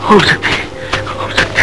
ஓம் சக்தி ஓம் சக்தி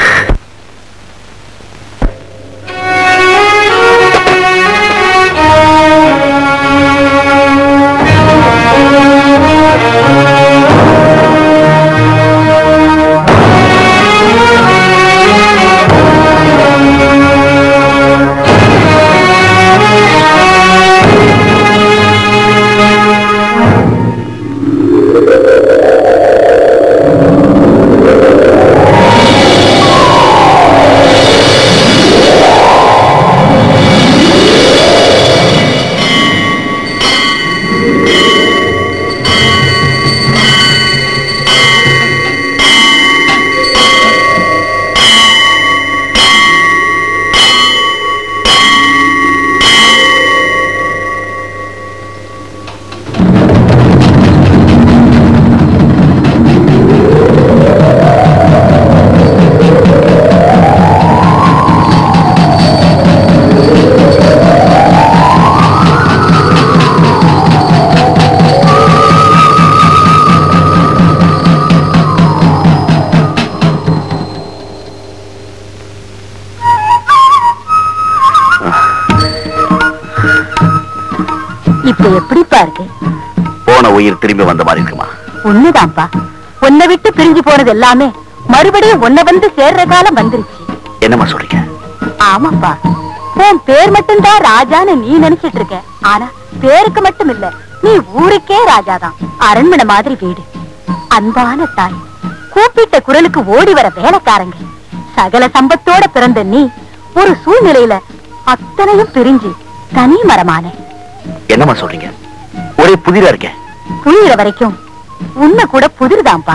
இப்ப எப்படிப்பா இருக்கு போன உயிர் திரும்பி வந்த மாதிரி இருக்குமா உண்மைதான்ப்பா உன்னை விட்டு பிரிஞ்சு போனது எல்லாமே மறுபடியும் உன்னை வந்து சேர்ற காலம் வந்துருச்சு என்னம்மா சொல்றீங்க ஆமாப்பா உன் பேர் மட்டும்தான் ராஜான்னு நீ நினைச்சிட்டு இருக்க ஆனா பேருக்கு மட்டும் இல்ல நீ ஊருக்கே ராஜாதான் அரண்மனை மாதிரி வீடு அன்பான தாய் கூப்பிட்ட குரலுக்கு ஓடி வர வேலைக்காரங்க சகல சம்பத்தோட பிறந்த நீ ஒரு சூழ்நிலையில அத்தனையும் பிரிஞ்சு தனி மரமான என்னம்மா சொல்றீங்க ஒரே புதிரா இருக்கேன் புரியுற வரைக்கும் உன்னை கூட புதிர்தான்ப்பா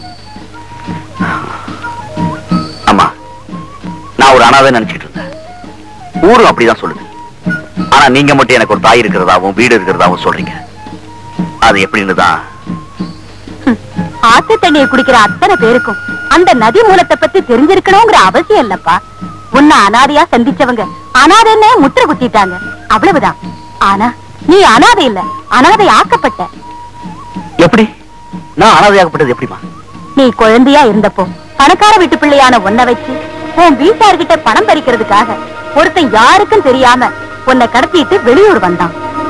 அம்மா நான் ஒரு அனாதை நினைச்சிட்டு இருந்தேன் ஊரும் அப்படிதான் சொல்லுது ஆனா நீங்க மட்டும் எனக்கு ஒரு தாய் இருக்கிறதாவும் வீடு இருக்கிறதாவும் சொல்றீங்க அது எப்படின்னு தான் ஹம், ஆத்து தண்ணியை குடிக்கிற அத்தனை பேருக்கும் அந்த நதி மூலத்தை பத்தி தெரிஞ்சிருக்கணுங்கிற அவசியம் இல்லப்பா உன்னை அனாதையா சந்திச்சவங்க அனாதைன்னே முற்ற குத்திட்டாங்க அவ்வளவுதான் ஆனா நீ அனாதை இல்ல அனாதை ஆக்கப்பட்ட எப்படி நான் அனாதையாகப்பட்டது எப்படிமா நீ குழந்தையா இருந்தப்போ பணக்கார வீட்டு பிள்ளையான உன்னை வச்சு உன் வீட்டார்கிட்ட பணம் பறிக்கிறதுக்காக ஒருத்தன் யாருக்கும் தெரியாம உன்னை கடத்திட்டு வெளியூர் வந்தான்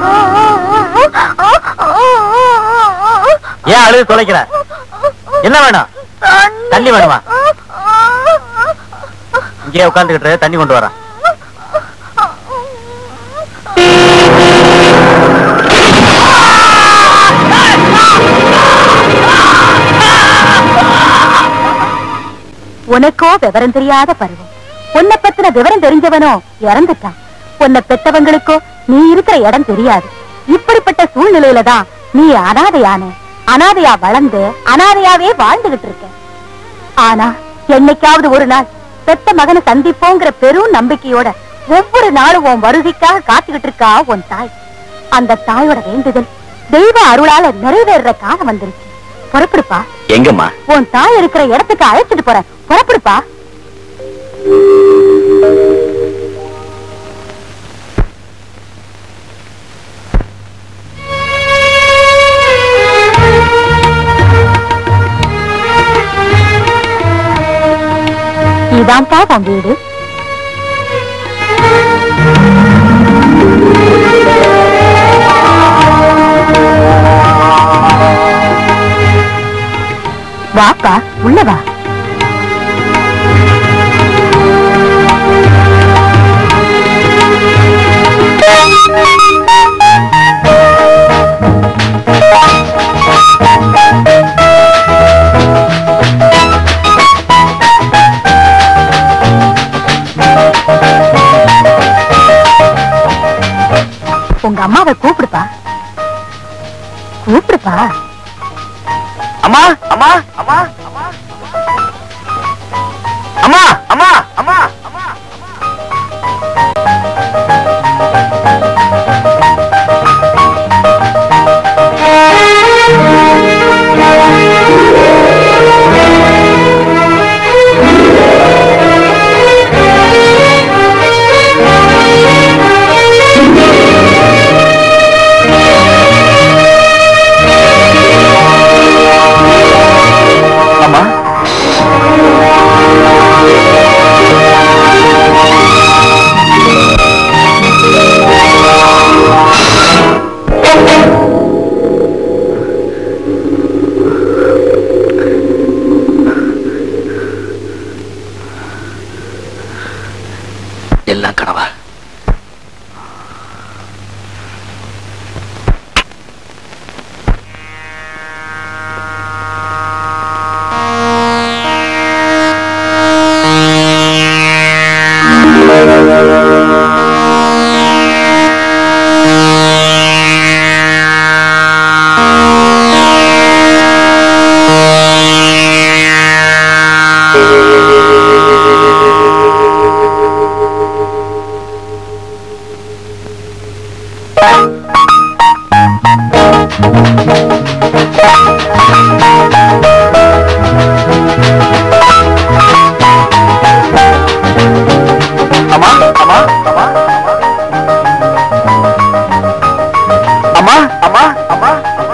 ஏன் அழுது தொலைக்கிற என்ன வேணும் தண்ணி வேணுமா இங்கே உட்காந்துக்கிட்டு தண்ணி கொண்டு வரேன் உனக்கோ விவரம் தெரியாத பருவம் உன்னை பத்தின விவரம் தெரிஞ்சவனோ இறந்துட்டான் உன்னை பெத்தவங்களுக்கோ நீ இருக்கிற இடம் தெரியாது இப்படிப்பட்ட சூழ்நிலையில தான் நீ அனாதையான அனாதையா வளர்ந்து அனாதையாவே வாழ்ந்துகிட்டு இருக்க ஆனா என்னைக்காவது ஒரு நாள் பெத்த மகனை சந்திப்போங்கிற பெரும் நம்பிக்கையோட ஒவ்வொரு நாளும் உன் வருகைக்காக காத்துக்கிட்டு இருக்கா உன் தாய் அந்த தாயோட வேண்டுதல் தெய்வ அருளால நிறைவேறுற காலம் வந்துருச்சு புறப்படுப்பா எங்கம்மா உன் தாய் இருக்கிற இடத்துக்கு அழைச்சிட்டு போறேன் புறப்படுப்பா இதான்ப்பா உன் வீடு வாப்பா உள்ள வா உங்க அம்மாவை கூப்பிடுப்பா கூப்பிடுப்பா அம்மா அம்மா அம்மா அம்மா அம்மா அம்மா அம்மா அம்மா அம்மா அம்மா அம்மா அம்மா அம்மா அம்மா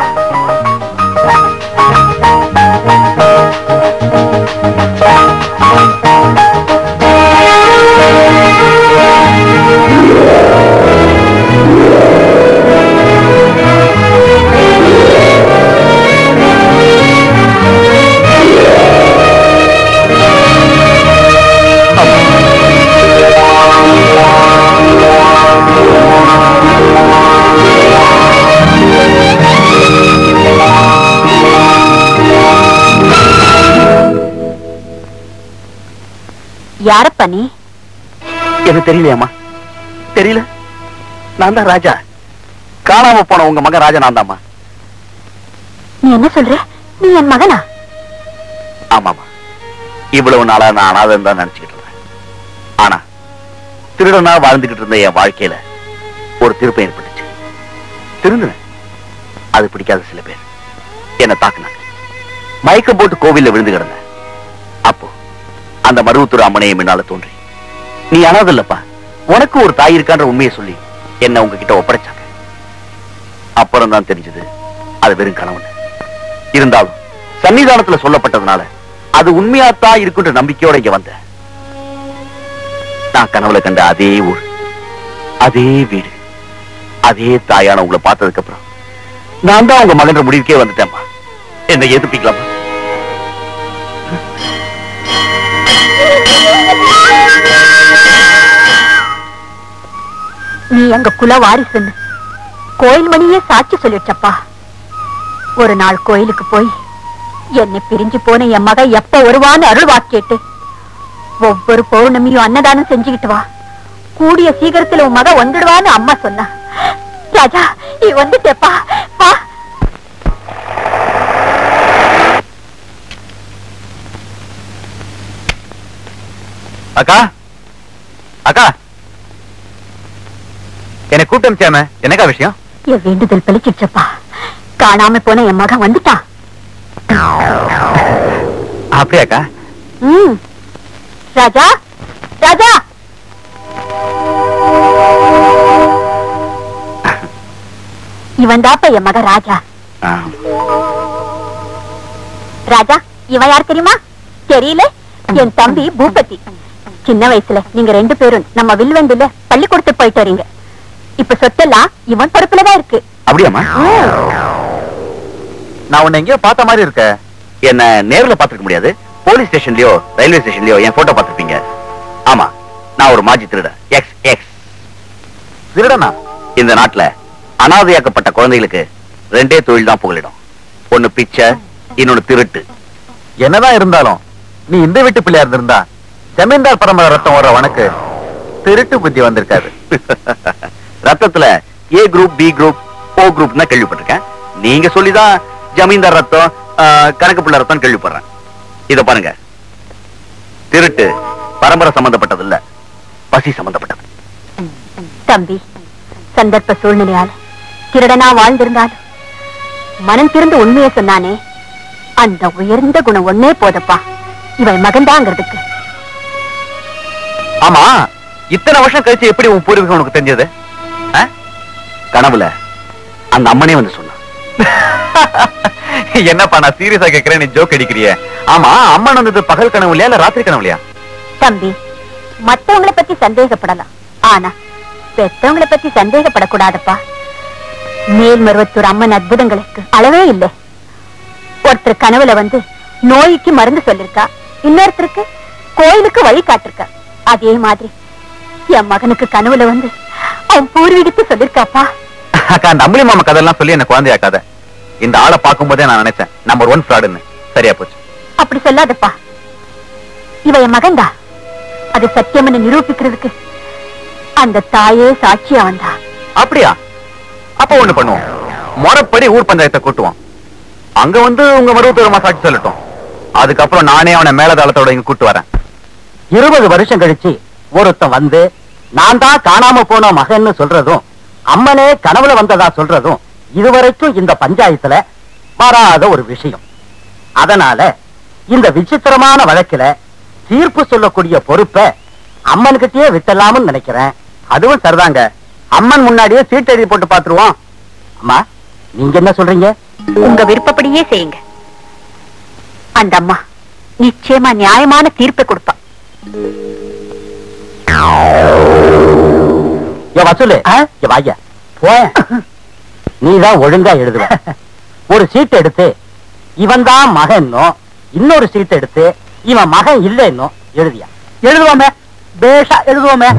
யாரப்பா நீ எனக்கு தெரியலையாம்மா தெரியல நான் தான் ராஜா காணாம போன உங்க மகன் ராஜா நான் தாம்மா நீ என்ன சொல்ற நீ என் மகனா ஆமாமா இவ்வளவு நாளா நான் அனாதன் தான் நினைச்சுக்கிட்டு இருந்தேன் ஆனா திருடனா வாழ்ந்துகிட்டு இருந்த என் வாழ்க்கையில ஒரு திருப்பம் ஏற்பட்டுச்சு திருந்தினேன் அது பிடிக்காத சில பேர் என்ன தாக்குனாங்க மயக்கம் போட்டு கோவில்ல விழுந்து கிடந்தேன் அப்போ அந்த மருவத்தூர் அம்மனையை முன்னால தோன்றி நீ அனாதல்லப்பா உனக்கு ஒரு தாய் இருக்கான்ற உண்மையை சொல்லி என்ன உங்ககிட்ட ஒப்படைச்சாங்க அப்புறம் தான் தெரிஞ்சது அது வெறும் கனவுன்னு இருந்தாலும் சன்னிதானத்துல சொல்லப்பட்டதுனால அது உண்மையாத்தான் இருக்குன்ற நம்பிக்கையோட இங்க வந்தேன் நான் கனவுல கண்ட அதே ஊர் அதே வீடு அதே தாயான உங்களை பார்த்ததுக்கு அப்புறம் நான் தான் உங்க மகன்ற முடிவுக்கே வந்துட்டேன்மா என்னை எதிர்ப்பிக்கலாமா நீ எங்க குல வாரிசுன்னு கோயில் மணியே சாட்சி சொல்லிடுச்சப்பா ஒரு நாள் கோயிலுக்கு போய் என்னை பிரிஞ்சு போன என் மக எப்ப வருவான்னு அருள் வாக்கேட்டு ஒவ்வொரு பௌர்ணமியும் அன்னதானம் செஞ்சுக்கிட்டு வா கூடிய சீக்கிரத்துல உன் மக வந்துடுவான்னு அம்மா சொன்னா ராஜா நீ வந்துட்டேப்பா வா அக்கா அக்கா என்னை கூட்டம் சேம என்னக்கா விஷயம் என் வேண்டுதல் பலிச்சிடுச்சப்பா காணாம போன என் மகன் வந்துட்டான் அப்படியாக்கா ம் ராஜா ராஜா இவன் தாப்ப என் மக ராஜா ஆ, ராஜா இவன் யார் தெரியுமா தெரியல என் தம்பி பூபதி சின்ன வயசுல நீங்க ரெண்டு பேரும் நம்ம வில்வந்துல பள்ளிக்கூடத்துக்கு போயிட்டு வரீங்க இப்ப சொத்தெல்லாம் இவன் பொறுப்புலதான் இருக்கு அப்படியாம்மா நான் உன்னை எங்கேயோ பார்த்த மாதிரி இருக்க என்ன நேர்ல பாத்துக்க முடியாது போலீஸ் ஸ்டேஷன்லயோ ரயில்வே ஸ்டேஷன்லயோ என் போட்டோ பார்த்திருப்பீங்க ஆமா நான் ஒரு மாஜி திருட எக்ஸ் எக்ஸ் திருடனா இந்த நாட்டுல அனாதையாக்கப்பட்ட குழந்தைகளுக்கு ரெண்டே தொழில் தான் புகலிடும் ஒண்ணு பிச்சை இன்னொன்னு திருட்டு என்னதான் இருந்தாலும் நீ இந்த வீட்டு பிள்ளையா இருந்திருந்தா ஜமீன்தார் பரம்பரை ரத்தம் வர உனக்கு திருட்டு புத்தி வந்திருக்காது ரத்தத்துல A group B group O group தான் கேள்விப்பட்டிருக்கேன் நீங்க சொல்லிதான் ஜமீன்தார் ரத்தம் ஆ, கணக்கு பிள்ளை ரத்தம் கேள்விப்படுறேன் இத பாருங்க திருட்டு பரம்பரை சம்பந்தப்பட்டது இல்ல பசி சம்பந்தப்பட்டது தம்பி சந்தர்ப்ப சூழ்நிலையால திருடனா வாழ்ந்திருந்தாலும் மனம் திறந்து உண்மையை சொன்னானே அந்த உயர்ந்த குணம் ஒன்னே போதப்பா இவன் மகன்தாங்கிறதுக்கு ஆமா இத்தனை வருஷம் கழிச்சு எப்படி உன் பூர்வீகம் உனக்கு தெரிஞ்சது ஆ? கனவுல அந்த அம்மனே வந்து சொன்னான் என்னப்பா நான் சீரியஸா கேக்குறேன் நீ ஜோக் அடிக்கிறியே ஆமா அம்மன் வந்தது பகல் கனவுலையா இல்ல ராத்திரி கனவுலையா தம்பி மத்தவங்கள பத்தி சந்தேகப்படலாம் ஆனா பெத்தவங்கள பத்தி சந்தேகப்படக்கூடாதப்பா மேல்மருவத்தூர் அம்மன் அற்புதங்களுக்கு அளவே இல்லை ஒருத்தர் கனவுல வந்து நோய்க்கு மருந்து சொல்லிருக்கா இன்னொருத்தருக்கு கோயிலுக்கு வழி காட்டிருக்கா அதே மாதிரி என் மகனுக்கு கனவுல வந்து அவன் பூர்வீகத்தை சொல்லிருக்காப்பா அக்கா அந்த அம்பளி மாமா கதெல்லாம் சொல்லி என்ன குழந்தையாக்காத இந்த ஆளை பார்க்கும்போதே நான் நினைச்சேன் நம்பர் ஒன் ஃப்ராடுன்னு சரியா போச்சு அப்படி சொல்லாதப்பா இவ என் மகன்தா அது சத்தியம்னு நிரூபிக்கிறதுக்கு அந்த தாயே சாட்சியா வந்தா அப்படியா அப்ப ஒண்ணு பண்ணுவோம் முறைப்படி ஊர் பஞ்சாயத்தை கூட்டுவோம் அங்க வந்து உங்க மருவத்தூர் சாட்சி சொல்லட்டும் அதுக்கப்புறம் நானே அவனை மேலதாளத்தோட இங்க கூட்டு வரேன் இருபது வருஷம் கழிச்சு ஒருத்தன் வந்து நான் தான் காணாம போன மகன்னு சொல்றதும் அம்மனே கனவுல வந்ததா சொல்றதும் இதுவரைக்கும் இந்த பஞ்சாயத்துல வராத ஒரு விஷயம் அதனால இந்த விசித்திரமான வழக்குல தீர்ப்பு சொல்லக்கூடிய பொறுப்பை அம்மன்கிட்டயே வித்தலாம்னு நினைக்கிறேன் அதுவும் சரிதாங்க அம்மன் முன்னாடியே சீட்டு எழுதி போட்டு பாத்துருவோம் அம்மா நீங்க என்ன சொல்றீங்க உங்க விருப்பப்படியே செய்யுங்க அந்த அம்மா நிச்சயமா நியாயமான தீர்ப்பை கொடுப்பா ஏ வசூலு ஏ வாய்யா போய நீதான் ஒழுங்கா எழுதுவ ஒரு சீட் எடுத்து இவன் தான் மகன்னோ இன்னொரு சீட் எடுத்து இவன் மகன் இல்லைன்னோ எழுதியா எழுதுவோமே பேஷா எழுதுவோமே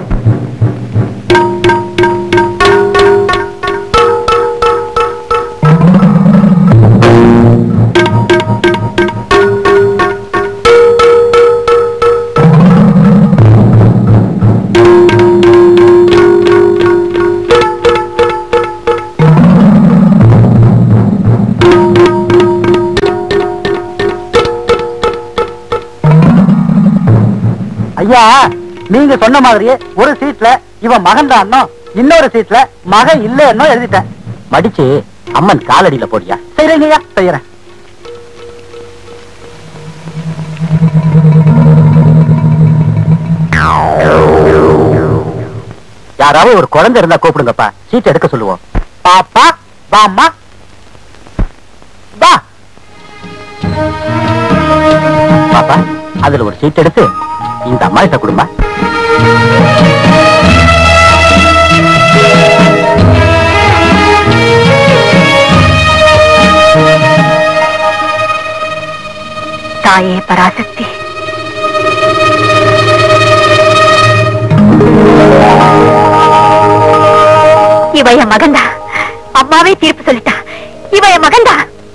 ஐயா நீங்க சொன்ன மாதிரியே ஒரு சீட்ல இவன் மகன் தான் இன்னொரு சீட்ல மகன் இல்லைன்னோ எழுதிட்டேன் மடிச்சு அம்மன் காலடியில போடியா செய்யறீங்கய்யா செய்யறேன் யாராவது ஒரு குழந்தை இருந்தா கூப்பிடுங்கப்பா சீட் எடுக்க சொல்லுவோம் பாப்பா வாம்மா வா பாப்பா அதுல ஒரு சீட் எடுத்து இந்த அம்மா கிட்ட கொடுமா தாயே பராசக்தி இவ என் மகன்தா அம்மாவே தீர்ப்பு சொல்லிட்டா இவ என் மகன்தா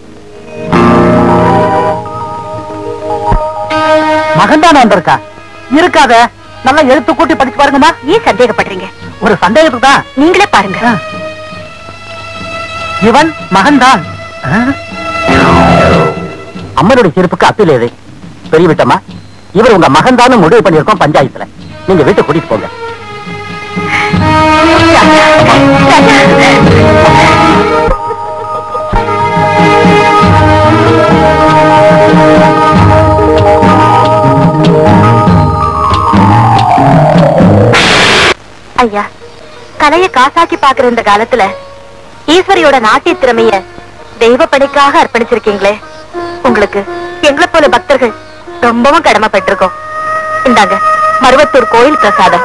மகன் தானே வந்திருக்கா இருக்காத நல்லா எழுத்து கூட்டி படிச்சு பாருங்கம்மா ஏன் சந்தேகப்படுறீங்க ஒரு சந்தேகத்துக்கு தான் நீங்களே பாருங்க இவன் மகன் தான் அம்மனுடைய தீர்ப்புக்கு அப்பீல் எது பெரிய விட்டம்மா இவர் உங்க மகன் தான் முடிவு பண்ணியிருக்கோம் பஞ்சாயத்துல நீங்க வீட்டுக்கு கூட்டிட்டு போங்க ஐயா கலைய காசாக்கி பாக்குற இந்த காலத்துல ஈஸ்வரியோட நாட்டிய திறமைய தெய்வ பணிக்காக அர்ப்பணிச்சிருக்கீங்களே உங்களுக்கு எங்களை போல பக்தர்கள் ரொம்பவும் கடமைப்பட்டிருக்கோம் இந்தாங்க மருவத்தூர் கோயில் பிரசாதம்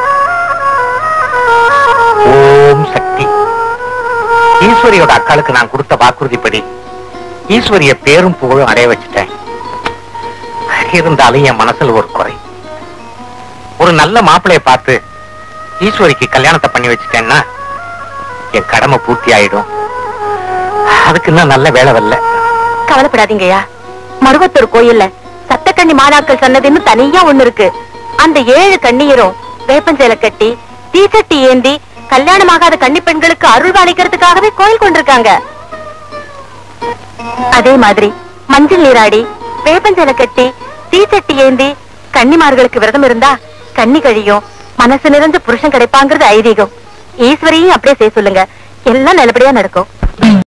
ஓம் சக்தி ஈஸ்வரியோட அக்காளுக்கு நான் கொடுத்த வாக்குறுதிப்படி ஈஸ்வரிய பேரும் புகழும் அடைய வச்சுட்டேன் இருந்தாலும் என் மனசுல ஒரு குறை ஒரு நல்ல மாப்பிளைய பார்த்து ஈஸ்வரிக்கு கல்யாணத்தை பண்ணி வச்சுட்டேன்னா என் கடமை பூர்த்தி ஆயிடும் அதுக்கு இன்னும் நல்ல வேலை வரல கவலைப்படாதீங்கய்யா மருவத்தூர் கோயில்ல சத்தக்கண்ணி மாணாக்கள் சன்னதின்னு தனியா ஒண்ணு இருக்கு அந்த ஏழு கண்ணியரும் வேப்பஞ்சேலை கட்டி தீச்சட்டி ஏந்தி கல்யாணமாகாத கன்னி பெண்களுக்கு அருள் பாலிக்கிறதுக்காகவே கோயில் கொண்டிருக்காங்க அதே மாதிரி மஞ்சள் நீராடி வேப்பஞ்சேலை கட்டி தீச்சட்டி ஏந்தி கன்னிமார்களுக்கு விரதம் இருந்தா கன்னி கழியும் மனசு நிறைஞ்ச புருஷன் கிடைப்பாங்கிறது ஐதீகம் ஈஸ்வரியும் அப்படியே செய்ய சொல்லுங்க எல்லாம் நல்லபடியா நடக்கும்